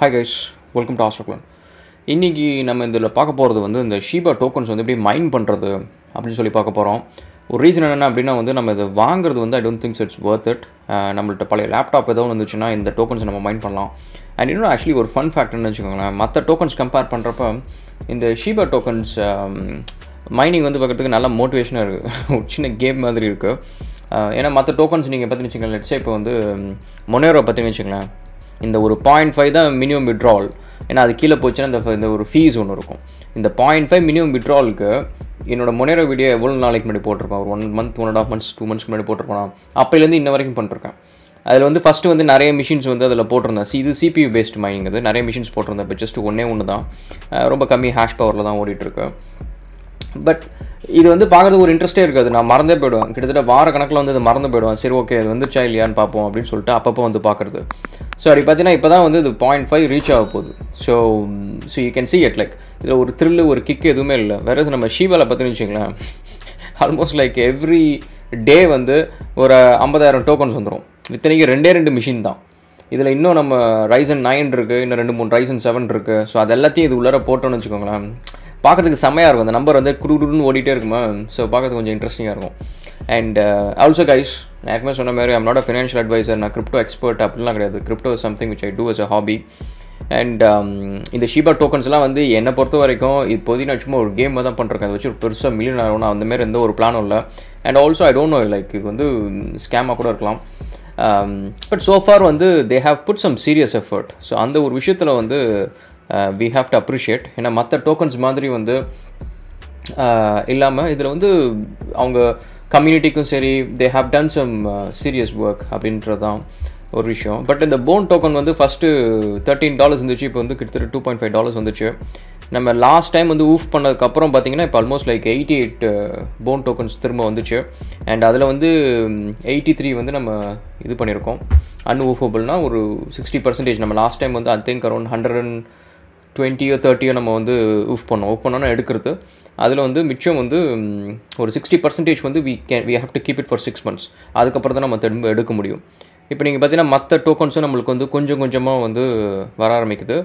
hi guys welcome to ஆஸ்ட்ரோக்லன் இன்றைக்கி நம்ம இதில் பார்க்க போகிறது வந்து இந்த ஷீபா டோக்கன்ஸ் வந்து எப்படி மைண்ட் பண்ணுறது அப்படின்னு சொல்லி பார்க்க போகிறோம் ஒரு ரீசன் என்ன அப்படின்னா வந்து நம்ம இதை வாங்குறது வந்து I don't think it's worth it நம்மள்ட்ட பழைய லேப்டாப் ஏதோ வந்துச்சுன்னா இந்த டோக்கன்ஸ் நம்ம மைண்ட் பண்ணலாம் அண்ட் இன்னும் ஆக்சுவலி ஒரு ஃபன் ஃபேக்ட்னு வச்சுக்கோங்களேன் மற்ற டோக்கன்ஸ் கம்பேர் பண்ணுறப்ப இந்த ஷீபா டோக்கன்ஸ் மைனிங் வந்து பார்க்குறதுக்கு நல்ல மோட்டிவேஷனாக இருக்குது ஒரு சின்ன கேம் மாதிரி இருக்குது ஏன்னா மற்ற டோக்கன்ஸ் நீங்கள் பார்த்தீங்கன்னு வச்சுக்கோங்களேன் லெட்ஸே இப்போ வந்து மொனேரோ பார்த்தீங்கன்னு வச்சுங்களேன் இந்த ஒரு பாயிண்ட் ஃபைவ் தான் மினிமம் விட்ரால் ஏன்னா அது கீழே போச்சுன்னா இந்த இந்த ஒரு ஃபீஸ் ஒன்று இருக்கும் இந்த பாயிண்ட் ஃபைவ் மினிமம் விட்ராலுக்கு என்னோட முன்னேற வீடியோ எவ்வளோ நாளைக்கு முன்னாடி போட்டிருப்பேன் ஒரு one month one and half months two மந்த்ஸ்க்கு முன்னாடி போட்டிருப்பேன் அப்போலேருந்து இன்ன வரைக்கும் பண்ணிருக்கேன் அதில் வந்து ஃபஸ்ட்டு வந்து நிறைய மிஷின்ஸ் வந்து அதில் போட்டிருந்தேன் சி இது சிபியூ பேஸ்ட் மைனிங் அது நிறைய மிஷின்ஸ் போட்டிருந்தேன் இப்போ ஜஸ்ட் ஒன்றே ஒன்று தான் ரொம்ப கம்மி ஹேஷ் பவரில் தான் ஓடிட்டுருக்கு பட் இது வந்து பார்க்குறது ஒரு இன்ட்ரெஸ்ட்டே இருக்காது நான் மறந்தே போயிடுவேன் கிட்டத்தட்ட வார கணக்கில் வந்து இது மறந்து போயிடுவேன் சரி ஓகே இது வந்துச்சா இல்லையான்னு பார்ப்போம் அப்படின்னு சொல்லிட்டு அப்பப்போ வந்து பார்க்குறது ஸோ அப்படி பார்த்தீங்கன்னா இப்போ தான் வந்து இது பாயிண்ட் ஃபைவ் ரீச் ஆக போகுது so so you can see it like இதில் ஒரு த்ரில்லு ஒரு கிக் எதுவுமே இல்லை வேறு நம்ம ஷீவாவில் பார்த்துன்னு வச்சுங்களேன் ஆல்மோஸ்ட் லைக் எவ்ரி டே வந்து ஒரு ஐம்பதாயிரம் டோக்கன்ஸ் வந்துடும் இத்தனைக்கு ரெண்டே ரெண்டு மிஷின் தான் இதில் இன்னும் நம்ம ரைசன் நைன் இருக்குது இன்னும் ரெண்டு மூணு ரைசன் செவன் இருக்குது ஸோ அது எல்லாத்தையும் இது உள்ளார போட்டோன்னு வச்சுக்கோங்களேன் பார்க்கறதுக்கு செம்மையாக இருக்கும் அந்த நம்பர் வந்து குடுன்னு ஓடிட்டே இருக்குமா ஸோ பார்க்கறதுக்கு கொஞ்சம் இன்ட்ரெஸ்டிங்காக இருக்கும் அண்ட் ஆல்சோ கைஸ் நான் ஏற்கனவே சொன்ன மாதிரி I'm not a financial advisor நான் கிரிப்டோ எக்ஸ்பர்ட் அப்படிலாம் கிடையாது crypto something which I do as a hobby and இந்த ஷீபா டோக்கன்ஸ்லாம் வந்து என்னை பொறுத்த வரைக்கும் இப்போதைக்கு நான் சும்மா ஒரு கேம் தான் பண்ணுறேன் அதை வச்சு ஒரு பெருசாக மில்லியன் ஆகணும் அந்த மாதிரி எந்த ஒரு பிளானும் இல்லை and also I don't know like இது வந்து ஸ்கேமாக கூட இருக்கலாம் பட் சோஃபார் வந்து they have put some serious effort so அந்த ஒரு விஷயத்தில் வந்து வி ஹாவ் டு அப்ரிஷியேட் ஏன்னா மற்ற டோக்கன்ஸ் மாதிரி வந்து இல்லாமல் இதில் வந்து அவங்க கம்யூனிட்டிக்கும் சரி they have done some serious work அப்படின்றது தான் ஒரு விஷயம் பட் இந்த போன் டோக்கன் வந்து ஃபஸ்ட்டு தேர்ட்டின் டாலர்ஸ் இருந்துச்சு இப்போ வந்து கிட்டத்தட்ட டூ பாயிண்ட் ஃபைவ் டாலர்ஸ் வந்துச்சு நம்ம லாஸ்ட் டைம் வந்து ஊஃப் பண்ணதுக்கப்புறம் பார்த்தீங்கன்னா இப்போ almost like eighty eight bone tokens திரும்ப வந்துச்சு அண்ட் அதில் வந்து எயிட்டி த்ரீ வந்து நம்ம இது பண்ணியிருக்கோம் அன்ஊஃபபிள்னா ஒரு சிக்ஸ்டி பர்சன்டேஜ் நம்ம லாஸ்ட் டைம் வந்து I think around hundred and டுவெண்ட்டியோ தேர்ட்டியோ நம்ம வந்து ஊஃப் பண்ணோம் ஊஃப் பண்ணோன்னா எடுக்கிறது அதில் வந்து மிச்சம் வந்து ஒரு சிக்ஸ்டி பர்சன்டேஜ் வந்து we can we have to keep it for six months அதுக்கப்புறம் தான் நம்ம திரும்ப எடுக்க முடியும் இப்போ நீங்கள் பார்த்தீங்கன்னா மற்ற டோக்கன்ஸும் நம்மளுக்கு வந்து கொஞ்சம் கொஞ்சமாக வந்து வர ஆரம்பிக்குது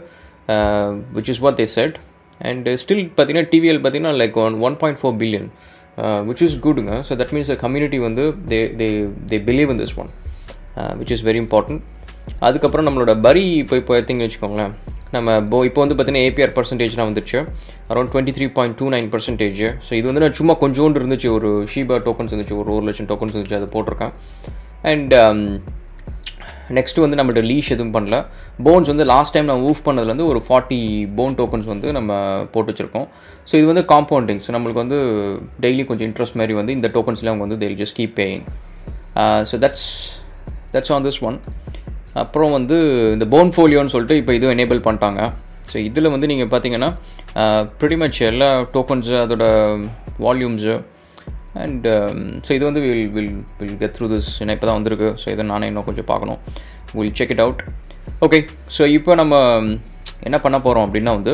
which is what they said and still பார்த்தீங்கன்னா டிவிஎல் பார்த்தீங்கன்னா like one one point four billion which is குட்டுங்க ஸோ தட் மீன்ஸ் கம்யூனிட்டி வந்து they they they believe in this one which is very important அதுக்கப்புறம் நம்மளோட பரி இப்போ இப்போ எடுத்திங்கன்னு வச்சுக்கோங்களேன் நம்ம போ இப்போ வந்து பார்த்தீங்கன்னா ஏபிஆர் பர்சன்டேஜ்லாம் வந்துச்சு around twenty three point two nine percentage so இது வந்து நான் சும்மா கொஞ்சோண்டு இருந்துச்சு ஒரு ஷீபா டோக்கன்ஸ் இருந்துச்சு ஒரு ஒரு லட்சம் டோக்கன்ஸ் இருந்துச்சு அதை போட்டிருக்கேன் அண்ட் நெக்ஸ்ட்டு வந்து நம்மள்ட்ட லீஷ் எதுவும் பண்ணல போன்ஸ் வந்து லாஸ்ட் டைம் நான் ஊஃப் பண்ணதுலேருந்து ஒரு ஃபார்ட்டி போன் டோக்கன்ஸ் வந்து நம்ம போட்டு வச்சுருக்கோம் ஸோ இது வந்து காம்பவுண்டிங் ஸோ நம்மளுக்கு வந்து டெய்லி கொஞ்சம் இன்ட்ரெஸ்ட் மாதிரி வந்து இந்த டோக்கன்ஸ்லாம் அவங்க வந்து they'll just keep paying so that's that's on this one அப்புறம் வந்து இந்த போன் ஃபோலியோன்னு சொல்லிட்டு இப்போ இதுவும் எனேபிள் பண்ணிட்டாங்க ஸோ இதில் வந்து நீங்கள் பார்த்தீங்கன்னா ப்ரிடி மச் எல்லா டோக்கன்ஸு அதோட வால்யூம்ஸு அண்ட் ஸோ இது வந்து will will will get through this ஏன்னா இப்போ தான் வந்திருக்கு ஸோ இதை நானே இன்னும் கொஞ்சம் பார்க்கணும் will check it out okay so இப்போ நம்ம என்ன பண்ண போகிறோம் அப்படின்னா வந்து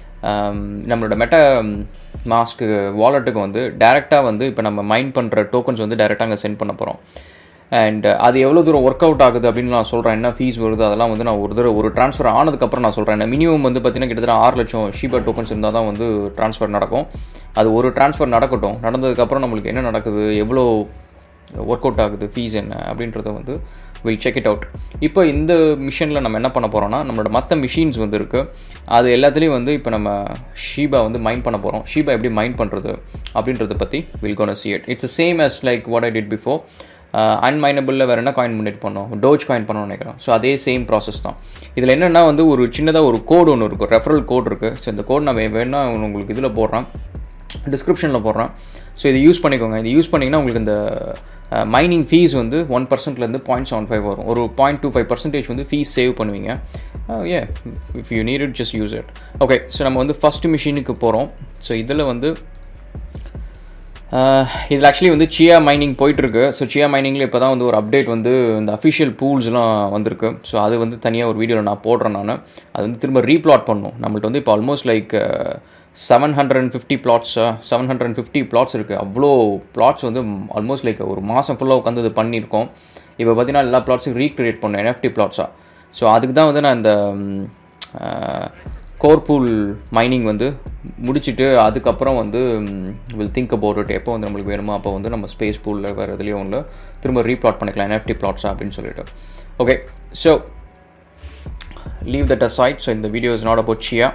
நம்மளோட மெட்ட மாஸ்க்கு வாலெட்டுக்கு வந்து டேரெக்டாக வந்து இப்போ நம்ம மைண்ட் பண்ணுற டோக்கன்ஸ் வந்து டேரெக்டாக அங்கே சென்ட் பண்ண போகிறோம் அண்ட் அது எவ்வளோ தூரம் ஒர்க் அவுட் ஆகுது அப்படின்னு நான் சொல்கிறேன் என்ன ஃபீஸ் வருது அதெல்லாம் வந்து நான் ஒரு தடவை ஒரு ட்ரான்ஸ்ஃபர் ஆனதுக்கப்புறம் நான் சொல்கிறேன் மினிமம் வந்து பார்த்தீங்கன்னா கிட்டத்தட்ட ஆறு லட்சம் ஷீபர் டோக்கன்ஸ் இருந்தால் தான் வந்து ட்ரான்ஸ்ஃபர் நடக்கும் அது ஒரு ட்ரான்ஸ்ஃபர் நடக்கட்டும் நடந்ததுக்கப்புறம் நம்மளுக்கு என்ன நடக்குது எவ்வளோ ஒர்க் அவுட் ஆகுது ஃபீஸ் என்ன அப்படின்றத வந்து வில் செக் இட் அவுட் இப்போ இந்த மிஷினில் நம்ம என்ன பண்ண போகிறோம்னா நம்மளோட மற்ற மிஷின்ஸ் வந்து இருக்குது அது எல்லாத்துலேயும் வந்து இப்போ நம்ம ஷீபா வந்து மைண்ட் பண்ண போகிறோம் ஷீபா எப்படி மைண்ட் பண்ணுறது அப்படின்றத பற்றி will gonna see it it's same as like what I did before அன்மைனபிளில் வேறு என்ன காயின் முன்னேட் பண்ணோம் டோஜ் காயின் பண்ணணும்னு நினைக்கிறோம் ஸோ அதே சேம் ப்ராசஸ் தான் இதில் என்னென்னா வந்து ஒரு சின்னதாக ஒரு கோடு ஒன்று இருக்கும் ரெஃபரல் கோட் இருக்குது ஸோ இந்த கோட் நான் வேணால் உங்களுக்கு இதில் போடுறேன் டிஸ்கிரிப்ஷனில் போடுறேன் ஸோ இது யூஸ் பண்ணிக்கோங்க இது யூஸ் பண்ணிங்கன்னா உங்களுக்கு இந்த மைனிங் ஃபீஸ் வந்து ஒன் பர்சன்ட்லேருந்து பாயிண்ட் செவன் ஃபைவ் வரும் ஒரு பாயிண்ட் டூ ஃபைவ் பர்சன்டேஜ் வந்து ஃபீஸ் சேவ் பண்ணுவீங்க ஏ if you need it just use it okay so நம்ம வந்து ஃபஸ்ட் மிஷினுக்கு போகிறோம் ஸோ இதில் வந்து இதில் ஆக்சுவலி வந்து சியா மைனிங் போயிட்டுருக்கு ஸோ சியா மைனிங்கில் இப்போ தான் வந்து ஒரு அப்டேட் வந்து இந்த அஃபிஷியல் பூல்ஸ்லாம் வந்திருக்கு ஸோ அது வந்து தனியாக ஒரு வீடியோவில் நான் போடுறேன் நான் அது வந்து திரும்ப ரீப்ளாட் பண்ணும் நம்மள்ட்ட வந்து இப்போ almost like seven hundred and fifty பிளாட்ஸா seven hundred and fifty plots இருக்குது அவ்வளோ பிளாட்ஸ் வந்து ஆல்மோஸ்ட் லைக் ஒரு மாதம் ஃபுல்லாக உட்காந்து இது பண்ணியிருக்கோம் இப்போ பார்த்தீங்கன்னா எல்லா பிளாட்ஸும் ரீக்ரியேட் பண்ணோம் என்எஃப்டி பிளாட்ஸாக ஸோ அதுக்கு தான் வந்து நான் இந்த கோர்பூல் மைனிங் வந்து முடிச்சுட்டு அதுக்கப்புறம் வந்து வில் திங்க் அபவுட் இட் எப்போ வந்து நம்மளுக்கு வேணுமோ அப்போ வந்து நம்ம ஸ்பேஸ் பூலில் வேறு எதுலேயும் ஒன்று திரும்ப ரீப்ளாட் பண்ணிக்கலாம் என்எஃப்டி பிளாட்ஸா அப்படின்னு சொல்லிட்டு okay so leave that aside so இந்த video is not about chia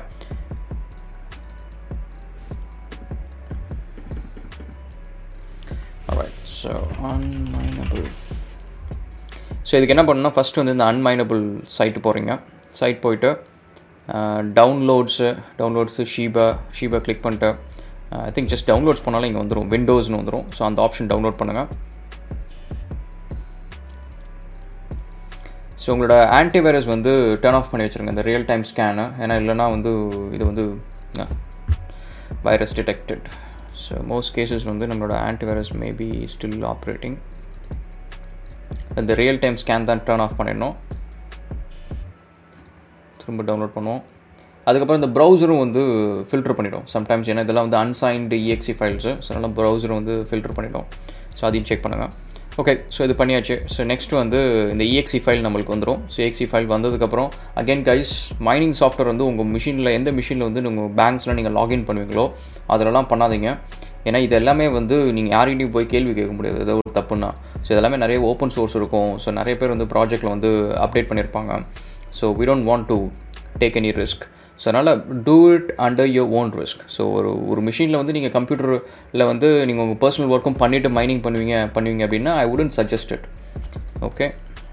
alright so unmineable so இதுக்கு என்ன பண்ணணும்னா ஃபஸ்ட்டு வந்து இந்த அன்மைனபிள் சைட்டு போகிறீங்க சைட் போயிட்டு downloads downloads Shiba Shiba click பண்ணிட்டு ஐ திங்க் ஜஸ்ட் டவுன்லோட்ஸ் பண்ணாலும் இங்கே வந்துடும் விண்டோஸ்னு வந்துடும் ஸோ அந்த ஆப்ஷன் டவுன்லோட் பண்ணுங்கள் ஸோ உங்களோட ஆன்டிவைரஸ் வந்து டர்ன் ஆஃப் பண்ணி வச்சுருங்க இந்த ரியல் டைம் ஸ்கேனு ஏன்னா இல்லைனா வந்து இது வந்து virus detected so most cases வந்து நம்மளோட ஆன்டிவைரஸ் மேபி ஸ்டில் ஆப்ரேட்டிங் இந்த ரியல் டைம் ஸ்கேன் தான் டர்ன் ஆஃப் பண்ணிடணும் திரும்ப டவுன்லோட் பண்ணுவோம் அதுக்கப்புறம் இந்த ப்ரௌசரும் வந்து ஃபில்டர் பண்ணிடும் சம்டைம்ஸ் ஏன்னா இதெல்லாம் வந்து அன்சைன்டு இஎக்ஸி ஃபைல்ஸு ஸோ அதனால் ப்ரௌசரும் வந்து ஃபில்டர் பண்ணிடும் ஸோ அதையும் செக் பண்ணுங்கள் ஓகே ஸோ இது பண்ணியாச்சு ஸோ நெக்ஸ்ட் வந்து இந்த இஎக்ஸி ஃபைல் நம்மளுக்கு வந்துடும் ஸோ இஎக்ஸி ஃபைல் வந்ததுக்கப்புறம் அகைன் கைஸ் மைனிங் சாஃப்ட்வேர் வந்து உங்கள் மிஷினில் எந்த மிஷினில் வந்து உங்கள் பேங்க்ஸில் நீங்கள் லாகின் பண்ணுவீங்களோ அதிலலாம் பண்ணாதீங்க ஏன்னா இது எல்லாமே வந்து நீங்கள் யார்கிட்டையும் போய் கேள்வி கேட்க முடியாது ஏதோ ஒரு தப்புன்னா ஸோ இதெல்லாமே நிறைய ஓப்பன் சோர்ஸ் இருக்கும் ஸோ நிறைய பேர் வந்து ப்ராஜெக்ட்டில் வந்து அப்டேட் பண்ணியிருப்பாங்க so we don't want to take any risk so அதனால் do it under your own risk so ஒரு ஒரு மிஷினில் வந்து நீங்கள் கம்ப்யூட்டரில் வந்து நீங்கள் உங்கள் பர்சனல் ஒர்க்கும் பண்ணிவிட்டு மைனிங் பண்ணுவீங்க பண்ணுவீங்க அப்படின்னா ஐ உடன் suggest it okay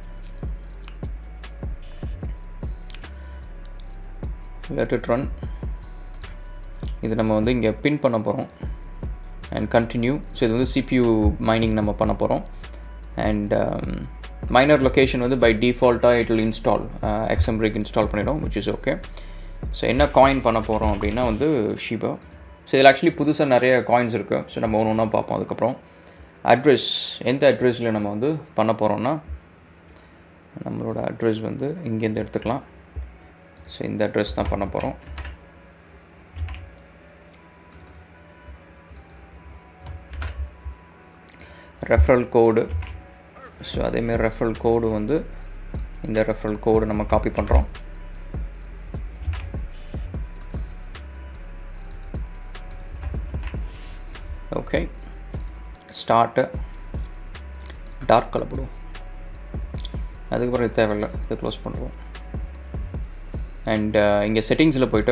let it run இது நம்ம வந்து இங்கே பின் பண்ண போகிறோம் அண்ட் கண்டினியூ ஸோ இது வந்து சிபியூ மைனிங் நம்ம பண்ண போகிறோம் அண்ட் மைனர் லொக்கேஷன் வந்து பை டிஃபால்ட்டாக it will install XMRig install பண்ணிடும் விச் இஸ் ஓகே ஸோ என்ன காயின் பண்ண போகிறோம் அப்படின்னா வந்து ஷிபா ஸோ இதில் ஆக்சுவலி புதுசாக நிறைய காயின்ஸ் இருக்குது ஸோ நம்ம ஒன்று ஒன்றா பார்ப்போம் அதுக்கப்புறம் அட்ரஸ் எந்த அட்ரஸில் நம்ம வந்து பண்ண போகிறோம்னா நம்மளோட அட்ரஸ் வந்து இங்கேருந்து எடுத்துக்கலாம் ஸோ இந்த அட்ரஸ் தான் பண்ண போகிறோம் ரெஃபரல் கோடு ஸோ அதேமாரி ரெஃபரல் கோடு வந்து இந்த ரெஃபரல் கோடு நம்ம காப்பி பண்ணுறோம் ஓகே ஸ்டார்ட்டு டார்க் கலர் போடுவோம் அதுக்கப்புறம் இது தேவையில்லை இதை க்ளோஸ் பண்ணுவோம் அண்ட் இங்கே செட்டிங்ஸில் போயிட்டு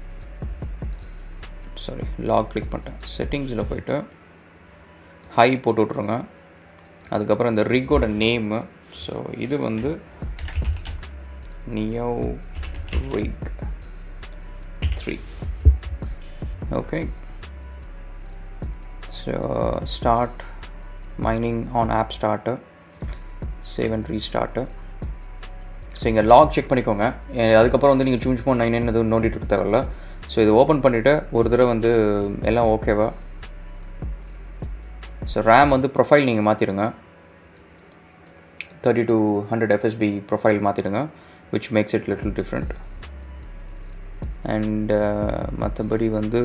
சாரி லாக் கிளிக் பண்ணிட்டேன் செட்டிங்ஸில் போயிட்டு ஹை போட்டு விட்ருங்க அதுக்கப்புறம் இந்த ரிக்கோட நேமு ஸோ இது வந்து neo rig three okay so start mining on app start save and restart so இங்கே லாக் செக் பண்ணிக்கோங்க அதுக்கப்புறம் வந்து நீங்கள் சூஸ் பண்ண நைன் எதுவும் நோண்டிட்டு இருக்க தேவையில்ல ஸோ இது ஓப்பன் பண்ணிவிட்டு ஒரு தடவை வந்து எல்லாம் ஓகேவா ஸோ ரேம் வந்து ப்ரொஃபைல் நீங்கள் மாற்றிடுங்க thirty two hundred FSB profile மாற்றிடுங்க which makes it little different and மற்றபடி வந்து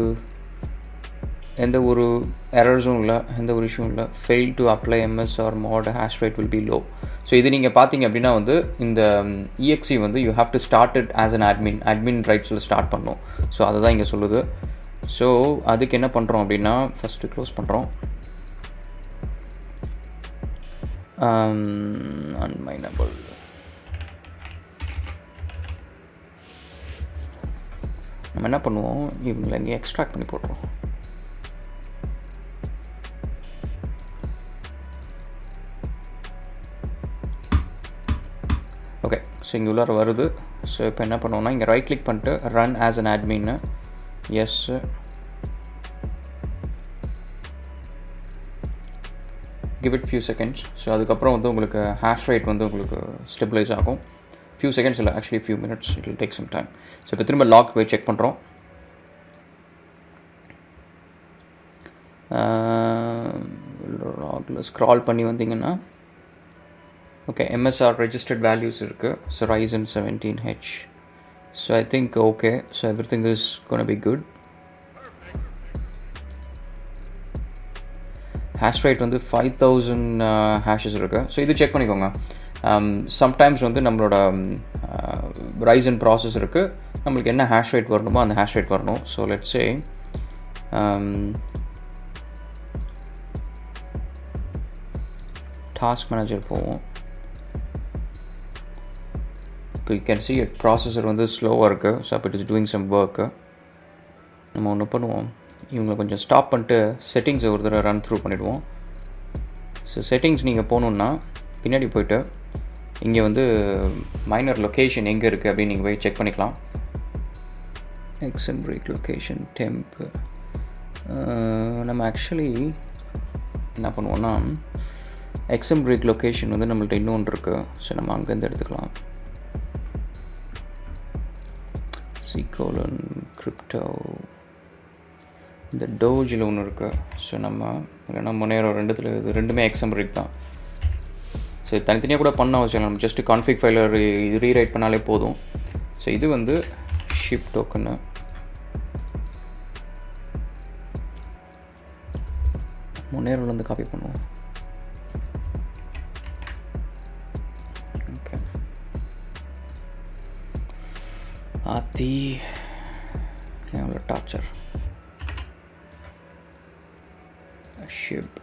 எந்த ஒரு எரர்ஸும் இல்லை எந்த ஒரு இஷ்யூவும் இல்லை fail to apply MSR mod hash rate will be low so இது நீங்கள் பார்த்தீங்க அப்படின்னா வந்து இந்த இஎக்ஸி வந்து you have to start it as an admin admin ரைட்ஸில் ஸ்டார்ட் பண்ணணும் ஸோ அதை தான் இங்கே சொல்லுது ஸோ அதுக்கு என்ன பண்ணுறோம் அப்படின்னா ஃபஸ்ட்டு க்ளோஸ் பண்ணுறோம் அன்மைனபிள் நம்ம என்ன பண்ணுவோம் இவங்களை இங்கே எக்ஸ்ட்ராக்ட் பண்ணி போட்டுருவோம் ஓகே ஸோ இங்கே உள்ளார வருது ஸோ இப்போ என்ன பண்ணுவோம்னா இங்கே ரைட் கிளிக் பண்ணிட்டு ரன் ஆஸ் அன் அட்மின்னு yes give it few seconds so அதுக்கப்புறம் வந்து உங்களுக்கு ஹேஷ் ரேட் வந்து உங்களுக்கு ஸ்டெபிளைஸ் ஆகும் ஃபியூ செகண்ட்ஸ் இல்லை actually few minutes it will take some time so இப்போ திரும்ப லாக் போய் செக் பண்ணுறோம் லாகில் ஸ்க்ரால் பண்ணி வந்தீங்கன்னா ஓகே எம்எஸ்ஆர் ரெஜிஸ்டர்ட் வேல்யூஸ் இருக்குது so Ryzen seventeen H so I think okay so everything is gonna be good hash rate வந்து five thousand hashes இருக்குது so இது செக் பண்ணிக்கோங்க சம்டைம்ஸ் வந்து நம்மளோட ரைசன் ப்ராசஸ் இருக்குது நம்மளுக்கு என்ன ஹேஷ் ரேட் வரணுமோ அந்த ஹேஷ் ரேட் வரணும் ஸோ லெட்ஸே டாஸ்க் மேனேஜர் போவோம் இப்போ யூ கேன் சி ப்ராசஸர் வந்து ஸ்லோவாக இருக்குது ஸோ அப்போ it is doing some work நம்ம ஒன்று பண்ணுவோம் இவங்களை கொஞ்சம் ஸ்டாப் பண்ணிட்டு செட்டிங்ஸை ஒரு தடவை ரன் த்ரூ பண்ணிவிடுவோம் ஸோ செட்டிங்ஸ் நீங்கள் போகணுன்னா பின்னாடி போயிட்டு இங்கே வந்து மைனர் லொக்கேஷன் எங்கே இருக்குது அப்படின்னு நீங்கள் போய் செக் பண்ணிக்கலாம் எக்ஸன் பிரேக் லொக்கேஷன் டெம்ப் நம்ம ஆக்சுவலி என்ன பண்ணுவோன்னா எக்ஸம் பிரேக் லொக்கேஷன் வந்து நம்மள்ட்ட இன்னொன்று இருக்குது ஸோ நம்ம அங்கேருந்து எடுத்துக்கலாம் சீக்கோலன் கிரிப்டோ இந்த டோஜில் ஒன்று இருக்குது ஸோ நம்ம இல்லைன்னா முன்னேறம் ரெண்டுத்தில் இது ரெண்டுமே எக்ஸம் பிரேக் தான் ஸோ தனித்தனியாக கூட பண்ண அவசியம் இல்லை நம்ம ஜஸ்ட் கான்ஃபிக் ஃபைலை ரீரைட் பண்ணாலே போதும் ஸோ இது வந்து ஷிப் டோக்கனு முன்னேறலேருந்து காப்பி பண்ணுவோம் ஓகே ஆத்தி எவ்வளோ டார்ச்சர் ஷிப்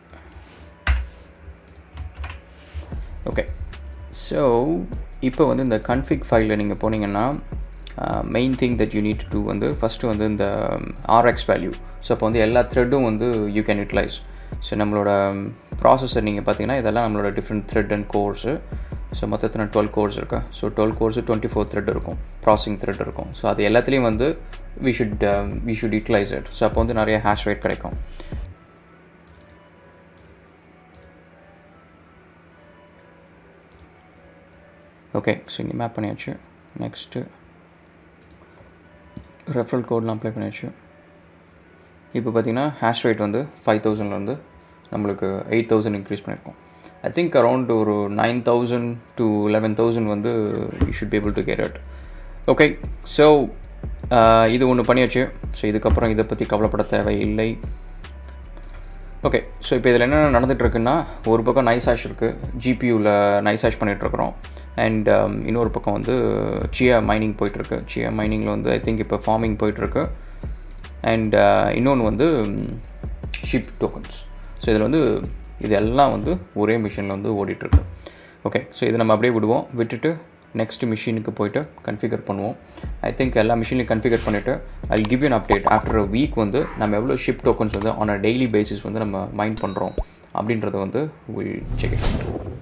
ஓகே ஸோ இப்போ வந்து இந்த கன்ஃபிக் ஃபைலில் நீங்கள் போனீங்கன்னா main thing that you need to வந்து ஃபஸ்ட்டு வந்து இந்த ஆர்எக்ஸ் வேல்யூ ஸோ அப்போ வந்து எல்லா த்ரெட்டும் வந்து யூ கேன் யூட்டிலைஸ் ஸோ நம்மளோட ப்ராசஸர் நீங்கள் பார்த்தீங்கன்னா இதெல்லாம் நம்மளோட different thread and cores so மொத்தத்தில் டுவெல் கோர்ஸ் இருக்கா so twelve cores twenty four thread இருக்கும் ப்ராசஸிங் த்ரெட் இருக்கும் ஸோ அது எல்லாத்துலேயும் வந்து we should we should utilise it so அப்போ வந்து நிறைய ஹேஷ் ரேட் கிடைக்கும் ஓகே ஸோ இங்கே மேப் பண்ணியாச்சு நெக்ஸ்ட்டு ரெஃபரல் கோட்லாம் அப்ளை பண்ணியாச்சு இப்போ பார்த்தீங்கன்னா ஹேஷ் ரேட் வந்து ஃபைவ் தௌசண்ட்லேருந்து நம்மளுக்கு எயிட் தௌசண்ட் இன்க்ரீஸ் பண்ணியிருக்கோம் ஐ திங்க் அரவுண்ட் ஒரு nine thousand to eleven thousand வந்து you should be able to care it okay so இது ஒன்று பண்ணியாச்சு ஸோ இதுக்கப்புறம் இதை பற்றி கவலைப்பட தேவையில்லை ஓகே ஸோ இப்போ இதில் என்ன நடந்துகிட்ருக்குன்னா ஒரு பக்கம் நைஸ் ஹேஷ் இருக்குது ஜிபியூவில் நைஸ் ஹேஷ் பண்ணிகிட்ருக்குறோம் அண்ட் இன்னொரு பக்கம் வந்து சியா மைனிங் போயிட்டுருக்கு சியா மைனிங்கில் வந்து ஐ திங்க் இப்போ ஃபார்மிங் போயிட்டுருக்கு அண்ட் இன்னொன்று வந்து ஷிப் டோக்கன்ஸ் ஸோ இதில் வந்து இது எல்லாம் வந்து ஒரே மிஷினில் வந்து ஓடிட்டுருக்கு ஓகே ஸோ இதை நம்ம அப்படியே விடுவோம் விட்டுட்டு நெக்ஸ்ட் மிஷினுக்கு போயிட்டு கன்ஃபிகர் பண்ணுவோம் ஐ திங்க் எல்லா மிஷின்லையும் கன்ஃபிகர் பண்ணிவிட்டு I give you an update after a week வந்து நம்ம எவ்வளோ ஷிப் டோக்கன்ஸ் வந்து ஆன் அ டெய்லி பேசிஸ் வந்து நம்ம மைண்ட் பண்ணுறோம் அப்படின்றத வந்து வில் செக்